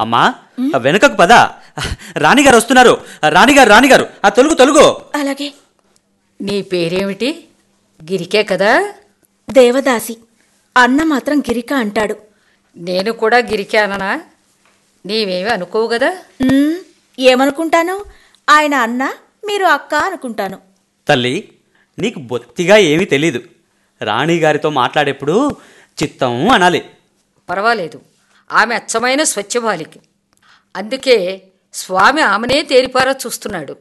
అమ్మా ఆ వెనుకకు పద రాణిగారు వస్తున్నారు రాణిగారు రాణిగారు ఆ తొలుగు తొలుగు అలాగే నీ పేరేమిటి గిరికే కదా దేవదాసి అన్న మాత్రం గిరిక అంటాడు నేను కూడా గిరికే అననా నీవేమి అనుకోవు కదా "ఉమ్, ఏమనుకుంటాను ఆయన అన్న మీరు అక్క అనుకుంటాను తల్లి నీకు బొత్తిగా ఏమీ తెలీదు రాణిగారితో మాట్లాడేప్పుడు చిత్తం అనాలి పర్వాలేదు ఆమె అచ్చమైన స్వచ్ఛబాలికి అందుకే స్వామి ఆమెనే తేరిపారా చూస్తున్నాడు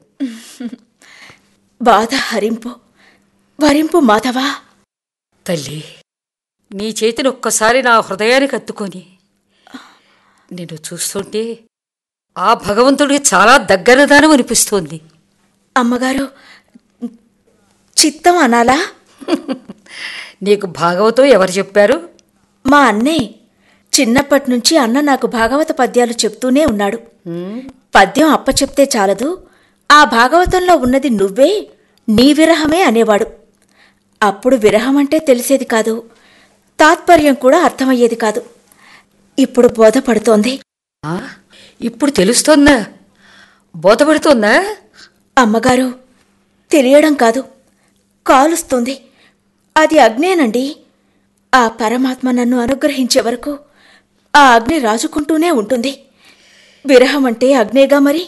బాధ హరింపు వరింపు మాధవా తల్లి నీ చేతిని ఒక్కసారి నా హృదయానికి అత్తుకొని నిన్ను చూస్తుంటే ఆ భగవంతుడికి చాలా దగ్గరదానం అనిపిస్తోంది అమ్మగారు చిత్తం అనాలా నీకు భాగవతం ఎవరు చెప్పారు మా అన్నే చిన్నప్పటి నుంచి అన్న నాకు భాగవత పద్యాలు చెప్తూనే ఉన్నాడు పద్యం అప్పచెప్తే చాలదు ఆ భాగవతంలో ఉన్నది నువ్వే నీ విరహమే అనేవాడు అప్పుడు విరహం అంటే తెలిసేది కాదు తాత్పర్యం కూడా అర్థమయ్యేది కాదు ఇప్పుడు బోధపడుతోంది ఆ, ఇప్పుడు తెలుస్తోందా బోధపడుతోందా అమ్మగారు తెలియడం కాదు కాలుస్తుంది అది అగ్నేనండి ఆ పరమాత్మ నన్ను అనుగ్రహించే వరకు ఆ అగ్ని రాజుకుంటూనే ఉంటుంది విరహం అంటే అగ్నేగా మరి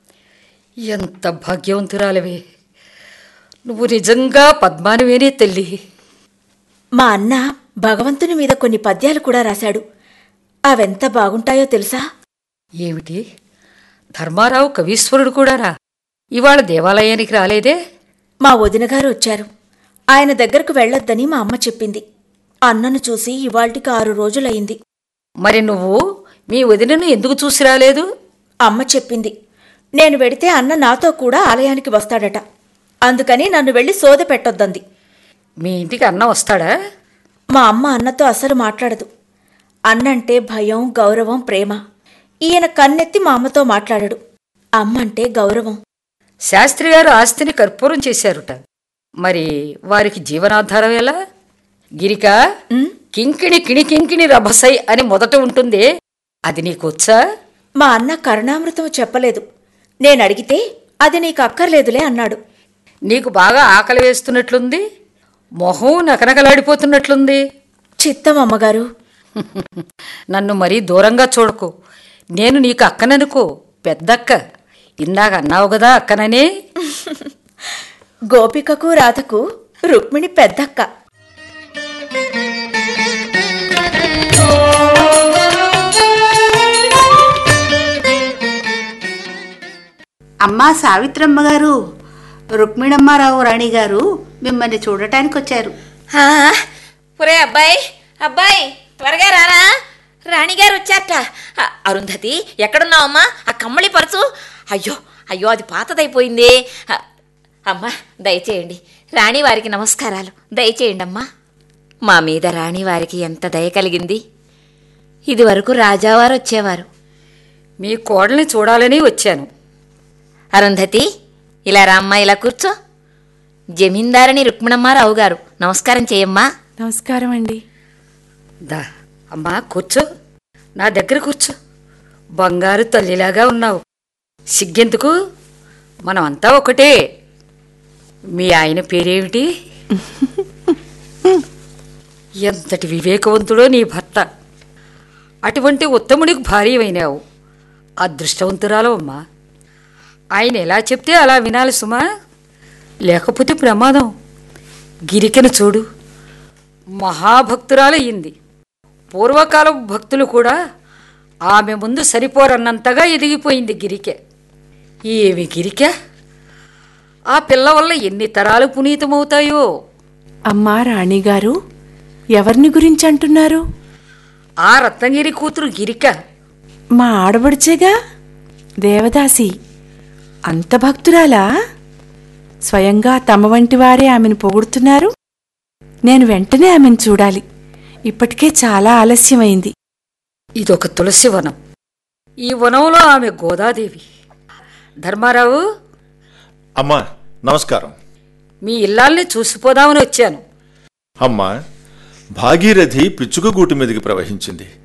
ఎంత భాగ్యవంతురాలవే నువ్వు నిజంగా పద్మానివేనే తల్లి మా అన్న భగవంతుని మీద కొన్ని పద్యాలు కూడా రాశాడు అవెంత బాగుంటాయో తెలుసా ఏమిటి ధర్మారావు కవీశ్వరుడు కూడానా ఇవాళ దేవాలయానికి రాలేదే మా వదినగారు వచ్చారు ఆయన దగ్గరకు వెళ్ళొద్దని మా అమ్మ చెప్పింది అన్నను చూసి ఇవాల్టికి ఆరు రోజులయింది మరి నువ్వు మీ వదినను ఎందుకు చూసి రాలేదు అమ్మ చెప్పింది నేను వెడితే అన్న నాతో కూడా ఆలయానికి వస్తాడట అందుకని నన్ను వెళ్ళి సోద పెట్టొద్దంది మీ ఇంటికి అన్న వస్తాడా మా అమ్మ అన్నతో అసలు మాట్లాడదు అన్నంటే భయం గౌరవం ప్రేమ ఈయన కన్నెత్తి మా అమ్మతో మాట్లాడడు అమ్మంటే గౌరవం శాస్త్రి గారు ఆస్తిని కర్పూరం చేశారుట మరి వారికి జీవనాధారం ఎలా గిరిక కింకిణి కిణి కింకిణి రభసై అని మొదట ఉంటుందే అది నీకొచ్చా మా అన్న కరుణామృతం చెప్పలేదు నేను అడిగితే అది నీకు అక్కర్లేదులే అన్నాడు నీకు బాగా ఆకలి వేస్తున్నట్లుంది మొహం నకనకలాడిపోతున్నట్లుంది చిత్తం అమ్మగారు నన్ను మరీ దూరంగా చూడకు నేను నీకు అక్కననుకో పెద్దక్క ఇందాక అన్నావు కదా అక్కననే గోపికకు రాధకు రుక్మిణి పెద్దక్క అమ్మా సావిత్రమ్మ గారు రుక్మిణమ్మారావు రాణి గారు మిమ్మల్ని చూడటానికి వచ్చారు ఆ, ఒరే అబ్బాయి అబ్బాయి త్వరగా రారా రాణిగారు వచ్చాట ఆ, అరుంధతి ఎక్కడున్నావమ్మా ఆ కమ్మళి పరచు అయ్యో అయ్యో అది పాతదైపోయింది ఆ, అమ్మా దయచేయండి రాణివారికి నమస్కారాలు దయచేయండి అమ్మా మా మీద రాణివారికి ఎంత దయ కలిగింది ఇదివరకు రాజావారు వచ్చేవారు మీ కోడల్ని చూడాలని వచ్చాను అరుంధతి ఇలా రామ్మా ఇలా కూర్చో జమీందారని రుక్మిణమ్మారావు గారు నమస్కారం చేయమ్మా నమస్కారం అండి దా అమ్మా కూర్చో నా దగ్గర కూర్చో బంగారు తల్లిలాగా ఉన్నావు సిగ్గెందుకు మనం అంతా ఒకటే మీ ఆయన పేరేమిటి ఎంతటి వివేకవంతుడో నీ భర్త అటువంటి ఉత్తముడికి భార్యమైనావు అదృష్టవంతురాలు అమ్మా ఆయన ఎలా చెప్తే అలా వినాలి సుమా లేకపోతే ప్రమాదం గిరికెను చూడు మహాభక్తురాలయ్యింది పూర్వకాలం భక్తులు కూడా ఆమె ముందు సరిపోరన్నంతగా ఎదిగిపోయింది గిరికె ఏమి గిరికె ఆ పిల్ల వల్ల ఎన్ని తరాలు పునీతమవుతాయో అమ్మా రాణిగారు ఎవరిని గురించి అంటున్నారు ఆ రత్నగిరి కూతురు గిరిక మా ఆడబడిచేగా దేవదాసి అంత భక్తురాలా స్వయంగా తమ వంటి వారే ఆమెను పొగుడుతున్నారు నేను వెంటనే ఆమెను చూడాలి ఇప్పటికే చాలా ఆలస్యమైంది ఇదొక తులసి వనం ఈ వనంలో ఆమె గోదాదేవి ధర్మారావు అమ్మా నమస్కారం మీ ఇల్లాల్ని చూసిపోదామని వచ్చాను అమ్మా భాగీరథి పిచ్చుకగూటి మీదకి ప్రవహించింది